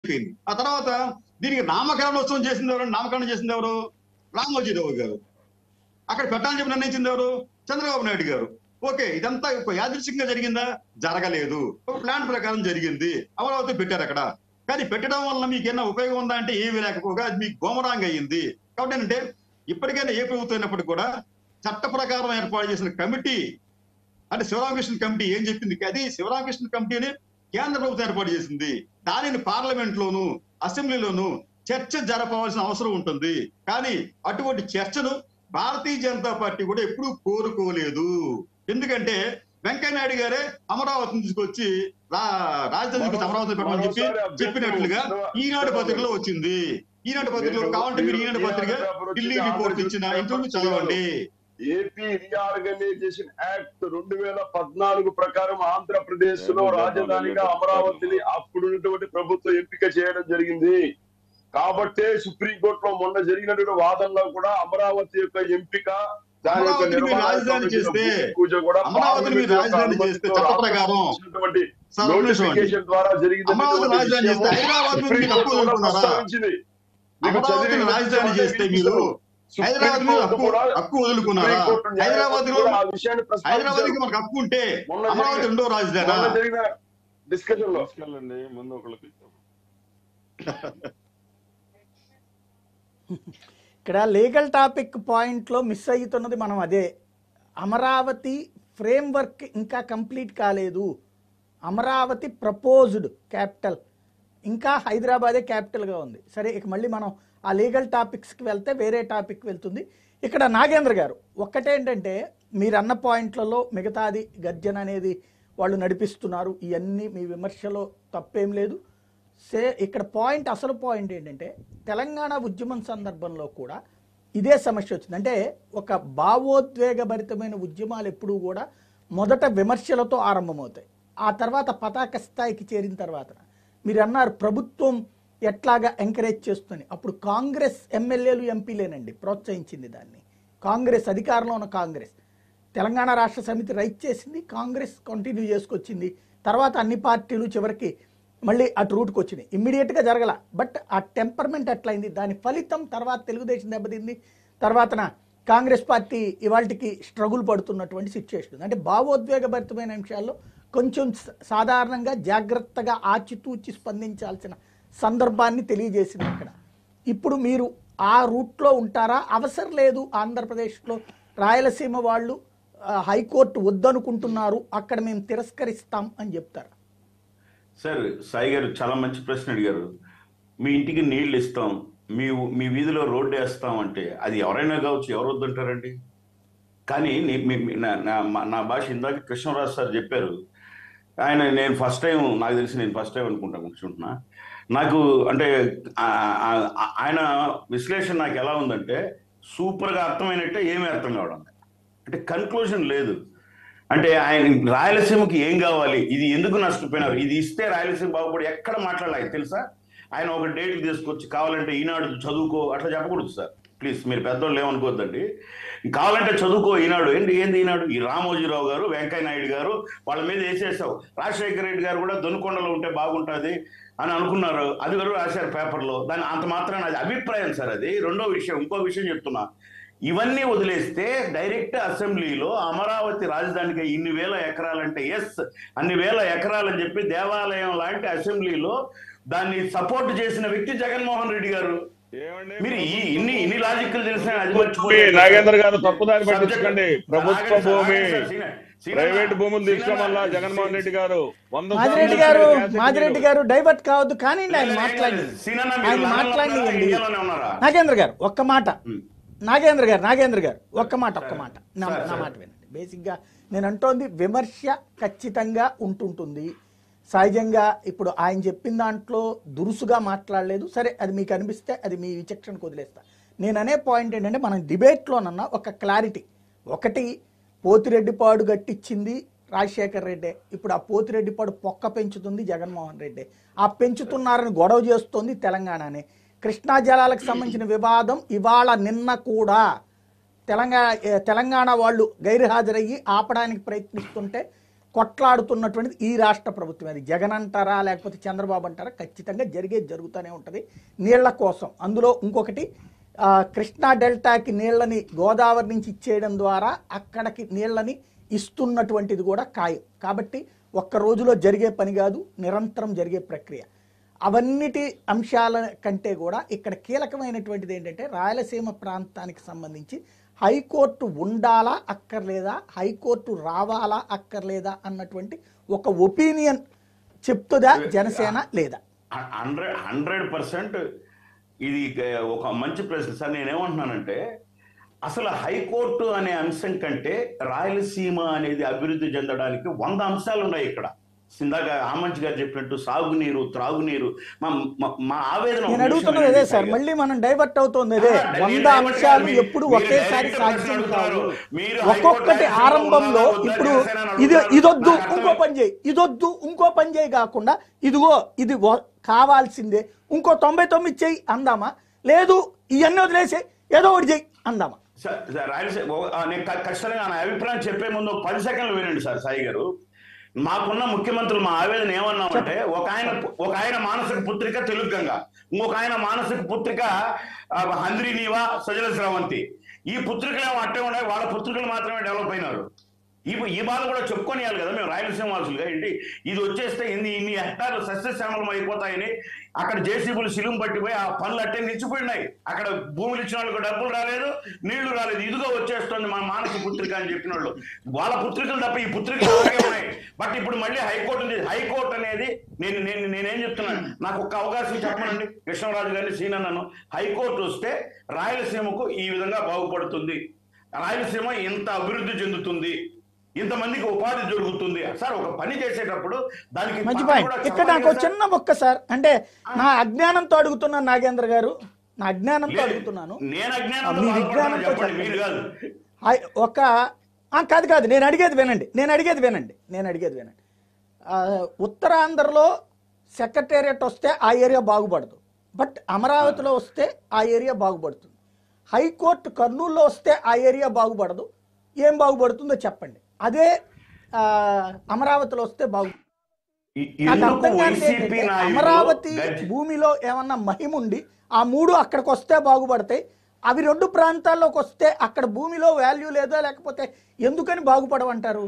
అయిపోయింది ఆ తర్వాత దీనికి నామకరణోత్సవం చేసింది ఎవరు నామకరణం చేసింది ఎవరు రామోజీరావు గారు అక్కడ పెట్టాలని చెప్పి నిర్ణయించింది ఎవరు చంద్రబాబు నాయుడు గారు ఓకే ఇదంతా ఒక యాదృచ్ఛికంగా జరిగిందా జరగలేదు ఒక ప్లాన్ ప్రకారం జరిగింది అమరావతి పెట్టారు అక్కడ కానీ పెట్టడం వల్ల మీకు ఏమైనా ఉపయోగం ఉందా అంటే ఏమీ లేకపోగా అది మీకు గోమరాంగ్ అయ్యింది కాబట్టి ఏంటంటే ఇప్పటికైనా ఏ ప్రభుత్వం అయినప్పటికీ కూడా చట్ట ప్రకారం ఏర్పాటు చేసిన కమిటీ అంటే శివరామకృష్ణ కమిటీ ఏం చెప్పింది అది శివరామకృష్ణ కమిటీని కేంద్ర ప్రభుత్వం ఏర్పాటు చేసింది దానిని పార్లమెంట్ లోను అసెంబ్లీలోను చర్చ జరపవలసిన అవసరం ఉంటుంది కానీ అటువంటి చర్చను భారతీయ జనతా పార్టీ కూడా ఎప్పుడూ కోరుకోలేదు ఎందుకంటే వెంకయ్య నాయుడు గారే అమరావతిని తీసుకొచ్చి రా- రాజధాని తీసుకొచ్చి అమరావతి పెట్టమని చెప్పి చెప్పినట్లుగా ఈనాడు పత్రికలో వచ్చింది ఈనాడు పత్రికలో కావాలంటే మీరు ఈనాడు పత్రిక ఢిల్లీ రిపోర్ట్ ఇచ్చిన ఇంటర్వ్యూ చదవండి ఏపీ రీఆర్గనైజేషన్ యాక్ట్ రెండు వేల పద్నాలుగు ప్రకారం ఆంధ్రప్రదేశ్ లో రాజధానిగా అమరావతిని అప్పుడున్నటువంటి ప్రభుత్వం ఎంపిక చేయడం జరిగింది కాబట్టే సుప్రీంకోర్టులో మొన్న జరిగినటువంటి వాదనలో కూడా అమరావతి యొక్క ఎంపిక దాని యొక్క అమరావతిని మీరు నిర్మాణానికి రాజధాని సంబంధించిన చేస్తే, భూమి పూజ కూడా అమరావతిని మీరు పార్లమెంట్ యొక్క రాజధాని చేస్తే అనుమతితో చట్ట ప్రకారం రాష్ట్రానికి సార్, ఒక నిమిషం అండి. నోటిఫికేషన్ ద్వారా జరిగింది అమరావతి రాజధాని చేస్తే హైదరాబాద్ మీద మీకు హక్కు వదులుకున్నారా? అమరావతిని రాజధాని చేస్తే మీరు హైదరాబాద్ మీద హక్కు హక్కు వదులుకున్నారా హైదరాబాద్ లో హైదరాబాద్ కి మనకు హక్కు ఉంటే మొన్న అమరావతి జరిగిన- రెండో రాజధాని జరిగిన డిస్కషన్ లో తీసుకెళ్ళండి ముందు ఒకళ్ళకి ఇక్కడ లీగల్ టాపిక్ పాయింట్లో మిస్ అవుతున్నది మనం అదే అమరావతి ఫ్రేమ్వర్క్ ఇంకా కంప్లీట్ కాలేదు అమరావతి ప్రపోజ్డ్ క్యాపిటల్ ఇంకా హైదరాబాదే క్యాపిటల్గా ఉంది సరే ఇక మళ్ళీ మనం ఆ లీగల్ టాపిక్స్కి వెళ్తే వేరే టాపిక్ వెళ్తుంది ఇక్కడ నాగేంద్ర గారు ఒక్కటేంటంటే మీరు అన్న పాయింట్లలో మిగతాది గర్జన అనేది వాళ్ళు నడిపిస్తున్నారు ఇవన్నీ మీ విమర్శలో తప్పేం లేదు సే ఇక్కడ పాయింట్ అసలు పాయింట్ ఏంటంటే తెలంగాణ ఉద్యమం సందర్భంలో కూడా ఇదే సమస్య వచ్చింది అంటే ఒక భావోద్వేగభరితమైన ఉద్యమాలు ఎప్పుడూ కూడా మొదట విమర్శలతో ఆరంభమవుతాయి ఆ తర్వాత పతాక స్థాయికి చేరిన తర్వాత మీరు అన్నారు ప్రభుత్వం ఎట్లాగా ఎంకరేజ్ చేస్తుంది అప్పుడు కాంగ్రెస్ ఎమ్మెల్యేలు ఎంపీలేనండి ప్రోత్సహించింది దాన్ని కాంగ్రెస్ అధికారంలో ఉన్న కాంగ్రెస్ తెలంగాణ రాష్ట్ర సమితి రైట్ చేసింది కాంగ్రెస్ కంటిన్యూ చేసుకొచ్చింది తర్వాత అన్ని పార్టీలు చివరికి మళ్ళీ అటు రూట్కి వచ్చినాయి ఇమ్మీడియట్గా జరగల బట్ ఆ టెంపర్మెంట్ ఎట్లయింది దాని ఫలితం తర్వాత తెలుగుదేశం దెబ్బతింది తర్వాతన కాంగ్రెస్ పార్టీ ఇవాళకి స్ట్రగుల్ పడుతున్నటువంటి సిచ్యువేషన్ ఉంది అంటే భావోద్వేగభరితమైన అంశాల్లో కొంచెం స- సాధారణంగా జాగ్రత్తగా ఆచితూచి స్పందించాల్సిన సందర్భాన్ని తెలియజేసింది అక్కడ ఇప్పుడు మీరు ఆ రూట్లో ఉంటారా అవసరం లేదు ఆంధ్రప్రదేశ్లో రాయలసీమ వాళ్ళు ఆ, హైకోర్టు వద్దనుకుంటున్నారు అక్కడ మేము తిరస్కరిస్తాం అని చెప్తారు సార్ సాయి గారు చాలా మంచి ప్రశ్న అడిగారు మీ ఇంటికి నీళ్లు ఇస్తాం మీ మీ వీధిలో రోడ్డు వేస్తాం అంటే అది ఎవరైనా కావచ్చు ఎవరు వద్దంటారండి కానీ నీ- మీ- మీ- నా- నా మా- నా భాష ఇందాక కృష్ణరాజు సార్ చెప్పారు ఆయన నేను ఫస్ట్ టైం నాకు తెలిసి నేను ఫస్ట్ టైం అనుకుంటా కూర్చుంటున్నా నాకు అంటే ఆ- ఆ- ఆయన విశ్లేషణ నాకు ఎలా ఉందంటే సూపర్గా అర్థమైనట్టే ఏమీ అర్థం కావడం లేదు. అంటే కన్క్లూజన్ లేదు అంటే ఆయన రాయలసీమకి ఏం కావాలి ఇది ఎందుకు నష్టపోయినారు ఇది ఇస్తే రాయలసీమ బాగుపడి ఎక్కడ మాట్లాడాలి తెలుసా ఆయన ఒక డేట్ తీసుకొచ్చి కావాలంటే ఈనాడు చదువుకో అట్లా చెప్పకూడదు సార్ ప్లీజ్ మీరు పెద్దోళ్ళు ఏమనుకోవద్దండి కావాలంటే చదువుకో ఈనాడు ఏంటి ఏంది ఈనాడు ఈ రామోజీరావు గారు వెంకయ్య నాయుడు గారు వాళ్ళ మీద వేసేసావు రాజశేఖర రెడ్డి గారు కూడా దొనకొండలో ఉంటే బాగుంటుంది అని అనుకున్నారు అది వరకు రాశారు పేపర్లో దాని అంత మాత్రాన అది అభిప్రాయం సార్ అది రెండో విషయం ఇంకో విషయం చెప్తున్నా ఇవన్నీ వదిలేస్తే డైరెక్ట్ అసెంబ్లీలో అమరావతి రాజధానికి ఇన్ని వేల ఎకరాలంటే ఎస్ అన్ని వేల ఎకరాలని చెప్పి దేవాలయం లాంటి అసెంబ్లీలో దాన్ని సపోర్ట్ చేసిన వ్యక్తి జగన్మోహన్ రెడ్డి గారు ఏమండి మీరు ఈ ఇన్ని ఇన్ని లాజిక్లు తెలిసిన అది భూమి మర్చిపోయారు. నాగేంద్ర గారు తప్పుదారి Subject- పట్టించకండి ప్రభుత్వ ఆగండి సార్, భూమి ఆగండి సార్, సీన- సీన- ప్రైవేట్ భూములు తీసుకోవడం వల్ల సీన- జగన్మోహన్ రెడ్డి గారు వంద మాదిరెడ్డి సార్లు గారు చెప్పారు, మాదిరెడ్డి గారు డైవర్ట్ కావద్దు కానీ ఆయన మాట్లాడి సీనన్న మీరు ఆయన లండన్లో మాట్లాడియండి ఉన్నారా? ఇండియాలోనే ఉన్నారా నాగేంద్ర గారు ఒక్క మాట ఉమ్. నాగేంద్ర గారు నాగేంద్ర గారు ఒక్క మాట ఒక్క మాట నా సరే, నా సరే. మాట వినండి బేసిక్గా నేను అంటోంది విమర్శ ఖచ్చితంగా ఉంటుంటుంది సహజంగా ఇప్పుడు ఆయన చెప్పిన దాంట్లో దురుసుగా మాట్లాడలేదు సరే అది మీకు అనిపిస్తే అది మీ విచక్షణకు వదిలేస్తా నేను అనే పాయింట్ ఏంటంటే మనం డిబేట్లోనన్నా ఒక క్లారిటీ ఒకటి పోతిరెడ్డిపాడు గట్టిచ్చింది రాజశేఖర్ రెడ్డి ఇప్పుడు ఆ పోతిరెడ్డిపాడు పొక్క పెంచుతుంది జగన్మోహన్ రెడ్డి ఆ పెంచుతున్నారని గొడవ చేస్తోంది తెలంగాణనే కృష్ణా జలాలకు సంబంధించిన వివాదం ఇవాళ నిన్న కూడా తెలంగాణ ఏ, తెలంగాణ వాళ్ళు గైర్హాజరయ్యి ఆపడానికి ప్రయత్నిస్తుంటే కొట్లాడుతున్నటువంటిది ఈ రాష్ట్ర ప్రభుత్వం అది జగన్ అంటారా లేకపోతే చంద్రబాబు అంటారా ఖచ్చితంగా జరిగేది జరుగుతూనే ఉంటుంది నీళ్ల కోసం అందులో ఇంకొకటి ఆ, కృష్ణా డెల్టాకి నీళ్ళని గోదావరి నుంచి ఇచ్చేయడం ద్వారా అక్కడికి నీళ్ళని ఇస్తున్నటువంటిది కూడా ఖాయం కాబట్టి ఒక్క రోజులో జరిగే పని కాదు నిరంతరం జరిగే ప్రక్రియ అవన్నిటి అంశాల కంటే కూడా ఇక్కడ కీలకమైనటువంటిది ఏంటంటే రాయలసీమ ప్రాంతానికి సంబంధించి హైకోర్టు ఉండాలా అక్కర్లేదా హైకోర్టు రావాలా అక్కర్లేదా అన్నటువంటి ఒక ఒపీనియన్ చెప్తుందా జనసేన లేదా హండ్రెడ్ హండ్రెడ్ పర్సెంట్ ఇది గ- ఒక మంచి ప్రశ్న సార్ నేనేమంటున్నానంటే అసలు హైకోర్టు అనే అంశం కంటే రాయలసీమ అనేది అభివృద్ధి చెందడానికి వంద అంశాలు ఉన్నాయి ఇక్కడ ఇందాక ఆమంచి గారు చెప్పినట్టు సాగునీరు త్రాగునీరు మా మా- మా ఆవేదన ఒక నేను నిమిషం అడుగుతున్నది వినండి అదే సార్ సాయి మళ్ళీ మనం డైవర్ట్ అవుతుంది అదే ఆ, నేను వంద డైవర్ట్ అంశాలు కాదు. ఎప్పుడు మీరు ఒకేసారి డైరెక్ట్ సాధ్యం ప్రశ్న కావు అడుగుతున్నారు. మీరు ఒక్కొక్కటి హైకోర్టు ఆరంభంలో రాయలసీమలో ఉందా ఇప్పుడు జనసేన అని ఇది అడుగుతున్నారు. ఇదొద్దు నాకు ఇంకో అర్థమైంది. పని చేయి ఇదొద్దు ఇంకో పని చేయి కాకుండా ఇదిగో ఇది వ- కావాల్సిందే ఇంకో తొంభై తొమ్మిది చెయ్యి అందామా లేదు ఇవన్నీ వదిలేసి ఏదో ఒకటి చెయ్యి అందామా సార్ సార్ రాయలసీమ ఓ- ఆ, నేను ఖ- ఖచ్చితంగా నా అభిప్రాయం చెప్పే ముందు ఒక పది సెకండ్లు వినండి సార్ సాయి గారు మాకున్న ముఖ్యమంత్రులు మా ఆవేదన ఏమన్నామంటే ఒక ఆయన ఒక ఆయన మానసిక పుత్రిక తెలుగు గంగ ఇంకొక ఆయన మానసిక పుత్రిక ఆ, హంద్రి నీవా సజల స్రవంతి ఈ పుత్రికలు ఏమో అట్టే ఉన్నాయి వాళ్ళ పుత్రికలు మాత్రమే డెవలప్ అయినారు ఈ ఈ బాధ కూడా చెప్పుకొనియాలి కదా మేము రాయలసీమ వాసులుగా ఏంటి ఇది వచ్చేస్తే ఇన్ని ఇన్ని హెక్టార్లు సస్యశ్యామలం అయిపోతాయని అక్కడ జేసీబీలు సిలుం పట్టిపోయి ఆ పనులు అట్టే నిలిచిపోయినాయి అక్కడ భూములు ఇచ్చిన వాళ్ళకి డబ్బులు రాలేదు నీళ్లు రాలేదు ఇదిగో వచ్చేస్తుంది మా మానస పుత్రిక అని చెప్పిన వాళ్ళు వాళ్ళ పుత్రికలు తప్ప ఈ పుత్రికలు అలాగే ఉన్నాయి బట్ ఇప్పుడు మళ్ళీ హైకోర్టు ఉంది హైకోర్టు అనేది నేను నేను నేనేం చెప్తున్నాను నాకు ఒక అవకాశం చెప్పనండి కృష్ణరాజు గారిని సీనన్నను హైకోర్టు వస్తే రాయలసీమకు ఈ విధంగా బాగుపడుతుంది రాయలసీమ ఇంత అభివృద్ధి చెందుతుంది ఇంతమందికి ఉపాధి జరుగుతుంది సార్ ఒక పని చేసేటప్పుడు దానికి మంచి పక్కన పాయింట్ కూడా ఇక్కడ నాకు చెప్పాలి ఒక చిన్న మొక్క సార్ అంటే నా అజ్ఞానంతో అడుగుతున్నాను నాగేంద్ర గారు నా అజ్ఞానంతో లేదు. అడుగుతున్నాను నేను ఆ, అజ్ఞానంతో మీ బాధపడుతున్నా విజ్ఞానంతో చెప్పండి చెప్పండి. మీరు కాదు హై- ఒక ఆ, కాదు కాదు నేను అడిగేది వినండి నేను అడిగేది వినండి నేను అడిగేది వినండి ఆ, ఉత్తరాంధ్రలో సెక్రటేరియట్ వస్తే ఆ ఏరియా బాగుపడదు బట్ అమరావతిలో వస్తే ఆ ఏరియా బాగుపడుతుంది హైకోర్టు కర్నూలులో వస్తే ఆ ఏరియా బాగుపడదు ఏం బాగుపడుతుందో చెప్పండి అదే ఆ, అమరావతిలో వస్తే బాగు ఇ- నాకు ఎందుకు అర్థం కానిది వైసీపీ ఏంటంటే, నాయకులు అమరావతి గజ్జి- భూమిలో ఏమన్నా మహిమ ఉండి ఆ మూడు అక్కడికి వస్తే బాగుపడతాయి అవి రెండు ప్రాంతాల్లోకి వస్తే అక్కడ భూమిలో వాల్యూ లేదో లేకపోతే ఎందుకని బాగుపడవంటారు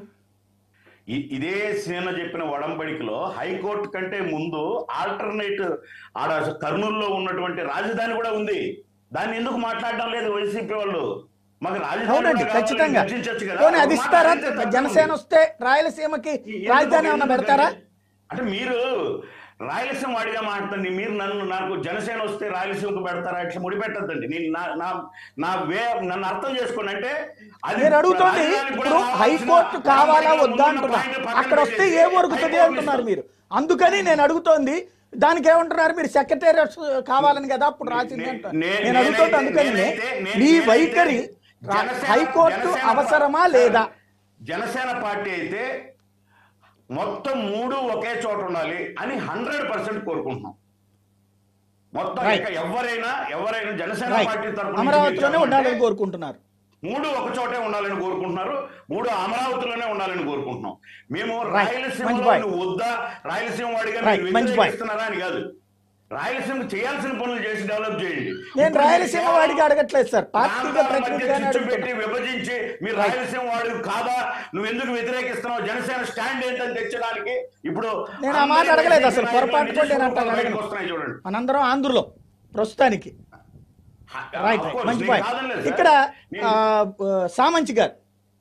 ఇ- ఇదే సీన చెప్పిన వడంబడికలో హైకోర్టు కంటే ముందు ఆల్టర్నేట్ ఆడ కర్నూలులో ఉన్నటువంటి రాజధాని కూడా ఉంది దాన్ని ఎందుకు మాట్లాడడం లేదు వైసీపీ వాళ్ళు మాకు రాజధాని అవునండి కూడా కావాలని ఖచ్చితంగా చర్చించొచ్చు కదా. పోనీ ఒక అది మాట ఇస్తారా అడిగితే తప్పేముంది? జనసేన వస్తే రాయలసీమకి ఈ- ఎందుకు- రాజధాని ఏమన్నా ఎందుకు పెడతారా అంటే- అంటే మీరు రాయలసీమ వాడిగా మాట్లాడండి మీరు నన్ను నాకు జనసేన వస్తే రాయలసీమకు పెడతారా ఇట్లా ముడిపెట్టద్దండి నేను నా నా నా వే నన్ను అర్థం చేసుకోండి అంటే అది నేను అడుగుతోంది రాజధానికి కూడా ఇప్పుడు రావాల్సిన హైకోర్టు కావాలా రాజధానిలో వద్దా ఉన్న అంటున్నా పాయింట్ పక్కన అక్కడ వస్తే పెట్టేసి ఏ ఒరుగుతుంది హైకోర్టు అంటున్నారు ఇస్తాం. మీరు అందుకని నేను అడుగుతోంది దానికి ఏమంటున్నారు మీరు సెక్రటేరియట్ కావాలని కదా అప్పుడు రాసింది నే- అంటున్నారు నే- నేను అడుగుతుంది నేనైతే- అందుకని నేనైతే- నే- మీ నేనైతే వైఖరి రా- జనసేన- హైకోర్టు జనసేన అవసరమా పా- లేదా జనసేన పార్టీ అయితే మొత్తం మూడు ఒకే చోట ఉండాలి అని హండ్రెడ్ పర్సెంట్ కోరుకుంటున్నాం మొత్తం Right. ఇక ఎవరైనా ఎవరైనా జనసేన రైట్ పార్టీ తరఫున అమరావతిలోనే ఉండాలని కోరుకుంటున్నారు మూడు ఒక చోటే ఉండాలని కోరుకుంటున్నారు మూడు అమరావతిలోనే ఉండాలని కోరుకుంటున్నాం మేము Right. మంచి రాయలసీమలో point. నువ్వు వద్దా రాయలసీమ వాడిగా Right. మీరు మంచి point. వ్యతిరేకిస్తున్నారా అని కాదు రాయలసీమ చేయాల్సిన పనులు చేసి డెవలప్ చేయండి నేను ఇప్పుడు రాయలసీమ కేవలం వాడికి అడగట్లేదు సార్ పార్టీగా ప్రాంతాల మధ్య ప్రతినిధిగానే చిచ్చు పెట్టి అడుగుతున్నా విభజించి మీరు Right. రాయలసీమ వాడు కాదా నువ్వు ఎందుకు వ్యతిరేకిస్తున్నావు జనసేన స్టాండ్ ఏంటని తెచ్చడానికి ఇప్పుడు నేను ఆ మాట అందరి అడగలేదు అసలు వైసీపీ పొరపాటు నాయకులు కూడా నేను నిజ అంటాను స్వరూపాలు అడగను. బయటకు వస్తున్నాయి చూడండి మనందరం ఆంధ్రలో ప్రస్తుతానికి రైట్ Of రైట్ course, మంచి నేను పాయింట్ కాదనలేదు సార్. ఇక్కడ నేను- ఆ, ఆ, సామంచి గారు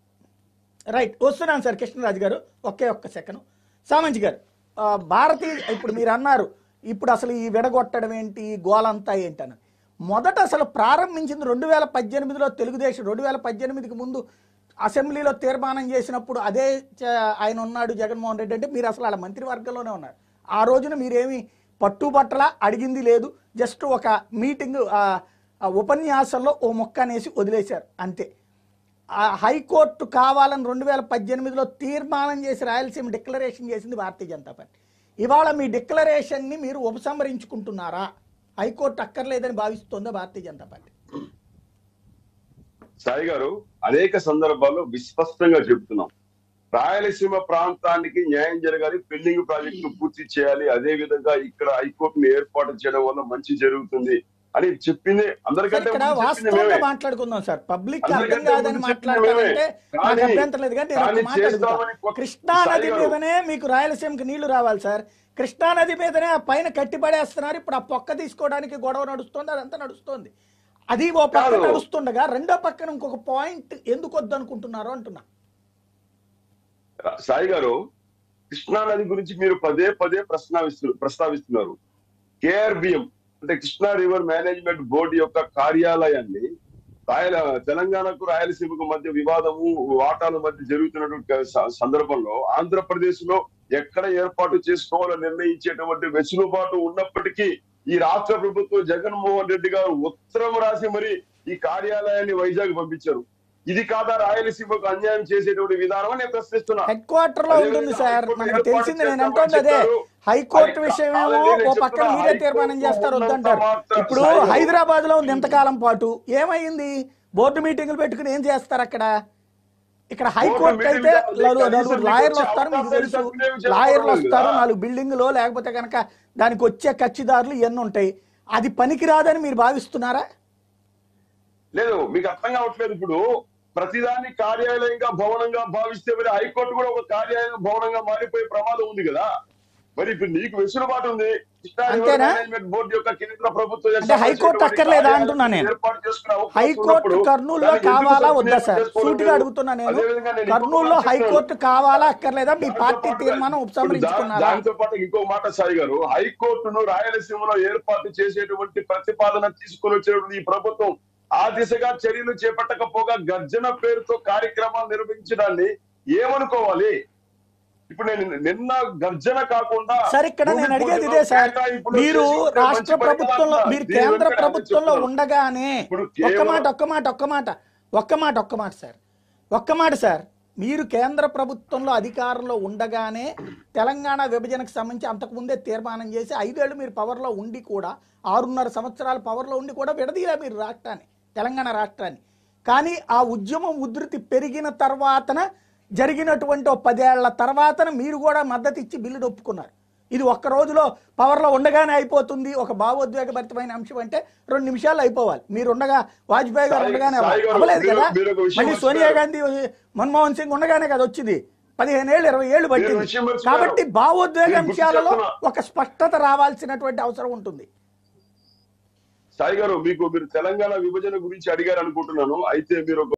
రైట్ వస్తున్నాను సార్ కృష్ణరాజు గారు ఒకే ఒక్క సెకండ్ సామంచి గారు ఆ, భారతీయ ఇప్పుడు మీరు అన్నారు ఇప్పుడు అసలు ఈ విడగొట్టడం ఏంటి ఈ గోలంతా ఏంటి అని మొదట అసలు ప్రారంభించింది రెండు వేల పద్దెనిమిదిలో తెలుగుదేశం రెండు వేల పద్దెనిమిదికి ముందు అసెంబ్లీలో తీర్మానం చేసినప్పుడు అదే చ- ఆయన ఉన్నాడు జగన్మోహన్ రెడ్డి అంటే మీరు అసలు అలా మంత్రివర్గంలోనే ఉన్నారు ఆ రోజున మీరేమి పట్టుబట్టలా అడిగింది లేదు జస్ట్ ఒక మీటింగ్ ఆ, ఆ ఉపన్యాసంలో ఓ మొక్క అనేసి వదిలేశారు అంతే ఆ హైకోర్టు కావాలని రెండు వేల పద్దెనిమిదిలో తీర్మానం చేసి రాయలసీమ డిక్లరేషన్ చేసింది భారతీయ జనతా పార్టీ ఇవాళ మీ డిక్లరేషన్ని మీరు ఉపసంహరించుకుంటున్నారా హైకోర్టు అక్కర్లేదని భావిస్తోందా భారతీయ జనతా పార్టీ సాయి గారు అనేక సందర్భాల్లో విస్పష్టంగా చెబుతున్నాం రాయలసీమ ప్రాంతానికి న్యాయం జరగాలి పెండింగ్ ప్రాజెక్టులు పూర్తి చేయాలి అదే విధంగా ఇక్కడ హైకోర్టును ఏర్పాటు చేయడం వల్ల మంచి జరుగుతుంది అని చెప్పింది సార్ అందరికంటే ఇక్కడ ముందు చెప్పింది వాస్తవంగా మేమే. మాట్లాడుకుందాం సార్ పబ్లిక్ అర్థం అందరికంటే కాదని ముందు చెప్పింది మాట్లాడతానంటే మేమే. నాకు కానీ- అభ్యంతరం లేదు కానీ నేను కానీ ఒక మాట అడుగుతా చేస్తామని కొత్త- కృష్ణా నది సాయి గారు. మీదనే మీకు రాయలసీమకి నీళ్లు రావాలి సార్ కృష్ణా నది మీదనే ఆ పైన కట్టిపడేస్తున్నారు ఇప్పుడు ఆ పొక్క తీసుకోవడానికి గొడవ నడుస్తుంది అదంతా నడుస్తుంది అది ఓ పక్క కాదు. నడుస్తుండగా రెండో పక్కన ఇంకొక పాయింట్ ఎందుకు వద్దు అనుకుంటున్నారు అంటున్నా సాయి గారు కృష్ణా నది గురించి మీరు పదే పదే ప్రస్తావిస్తున్నారు ప్రస్తావిస్తున్నారు కేఆర్బిఎం అంటే కృష్ణా రివర్ మేనేజ్మెంట్ బోర్డు యొక్క కార్యాలయాన్ని రాయల తెలంగాణకు రాయలసీమకు మధ్య వివాదము వాటాల మధ్య జరుగుతున్నటువంటి స- సందర్భంలో ఆంధ్రప్రదేశ్ లో ఎక్కడ ఏర్పాటు చేసుకోవాలో నిర్ణయించేటువంటి వెసులుబాటు ఉన్నప్పటికీ ఈ రాష్ట్ర ప్రభుత్వం జగన్మోహన్ రెడ్డి గారు ఉత్తరం రాసి మరి ఈ కార్యాలయాన్ని వైజాగ్ పంపించారు ఇది కాదా రాయలసీమకు అన్యాయం చేసేటువంటి విధానం అని నేను ప్రశ్నిస్తున్నా హెడ్ క్వార్టర్ లో ఉంటుంది సార్ మనకు తెలిసింది నేను అంటుంది అదే హైకోర్టు విషయం ఏమో ఓ పక్కన మీరే తీర్మానం చేస్తారు వద్దంటారు ఇప్పుడు హైదరాబాద్ లో ఉంది ఎంతకాలం పాటు ఏమైంది బోర్డు మీటింగులు పెట్టుకుని ఏం చేస్తారు అక్కడ ఇక్కడ హైకోర్టు అయితే నలుగురు నలుగురు లాయర్లు వస్తారు మీకు తెలుసు లాయర్లు వస్తారు నాలుగు బిల్డింగ్లో లేకపోతే కనుక దానికి వచ్చే కచ్చిదారులు ఇవన్నీ ఉంటాయి అది పనికిరాదని మీరు భావిస్తున్నారా లేదు మీకు అర్థం కావట్లేదు ఇప్పుడు ప్రతిదాన్ని కార్యాలయంగా భవనంగా భావిస్తే మరి హైకోర్టు కూడా ఒక కార్యాలయం భవనంగా మారిపోయే ప్రమాదం ఉంది కదా మరి ఇప్పుడు నీకు వెసులుబాటు ఉంది కృష్ణా రివర్ అంతేనా? మేనేజ్మెంట్ బోర్డు యొక్క కేంద్ర ప్రభుత్వం అంటే హైకోర్టు అక్కర్లేదా అంటున్నా నేను. ఏర్పాటు చేసుకునే అవకాశం హైకోర్టు ఉన్నప్పుడు కర్నూలులో దాన్ని ఎందుకు కావాలా వద్దా సద్వినియోగం సార్ చేసుకోవడం సూటిగా లేదు? అడుగుతున్నా నేను అదేవిధంగా నేను ఇంకొక కర్నూలులో మాట హైకోర్టు చెప్తాను. కావాలా అక్కర్లేదా మీ దాంతో పార్టీ పాటుగా తీర్మానం ఇప్పుడు దా- ఉపసంహరించుకున్నారా దాంతో పాటు ఇంకో మాట సాయి గారు హైకోర్టును రాయలసీమలో ఏర్పాటు చేసేటువంటి ప్రతిపాదన తీసుకుని వచ్చినటువంటి ఈ ప్రభుత్వం ఆ దిశగా చర్యలు చేపట్టకపోగా గర్జన పేరుతో కార్యక్రమాలు నిర్వహించడాన్ని ఏమనుకోవాలి ఇప్పుడు నేను నిన్న గర్జన కాకుండా సార్ ఇక్కడ నేను భూమి అడిగేది పూజలో ఇదే సార్ కేటాయింపులు మీరు చేసి ఉంటే రాష్ట్ర మంచి ప్రభుత్వంలో పరిపాలన. మీరు దీని కేంద్ర వెనుక నేను ప్రభుత్వంలో చెప్తున్నాను. ఉండగానే ఇప్పుడు ఒక్క కేవలం- మాట ఒక్క మాట ఒక్క మాట ఒక్క మాట ఒక్క మాట సార్ ఒక్క మాట సార్ మీరు కేంద్ర ప్రభుత్వంలో అధికారంలో ఉండగానే తెలంగాణ విభజనకు సంబంధించి అంతకుముందే తీర్మానం చేసి ఐదేళ్లు మీరు పవర్లో ఉండి కూడా ఆరున్నర సంవత్సరాలు పవర్లో ఉండి కూడా విడదీయలే మీరు రాష్ట్రాన్ని తెలంగాణ రాష్ట్రాన్ని కానీ ఆ ఉద్యమం ఉధృతి పెరిగిన తర్వాతన జరిగినటువంటి ఓ పదేళ్ల తర్వాతన మీరు కూడా మద్దతు ఇచ్చి బిల్లును ఒప్పుకున్నారు ఇది ఒక్క రోజులో పవర్లో ఉండగానే అయిపోతుంది ఒక భావోద్వేగభరితమైన అంశం అంటే రెండు నిమిషాలు అయిపోవాలి మీరు ఉండగా వాజ్పేయి గారు సాయి- ఉండగానే సాయి అవ్వాలి. గారు, అవ్వలేదు మీరు- కదా మీరు ఒక విషయం మళ్ళీ సోనియా మర్చిపోయారు. గాంధీ మన్మోహన్ సింగ్ ఉండగానే కదా వచ్చింది పదిహేను ఏళ్ళు ఇరవై ఏళ్ళు పట్టింది విషయం మర్చిపోయారు. కాబట్టి భావోద్వేగ మీరు గుర్తు అంశాలలో చేస్తున్నా. ఒక స్పష్టత రావాల్సినటువంటి అవసరం ఉంటుంది సాయి గారు మీకు మీరు తెలంగాణ విభజన గురించి అడిగారు అనుకుంటున్నాను అయితే మీరు ఒక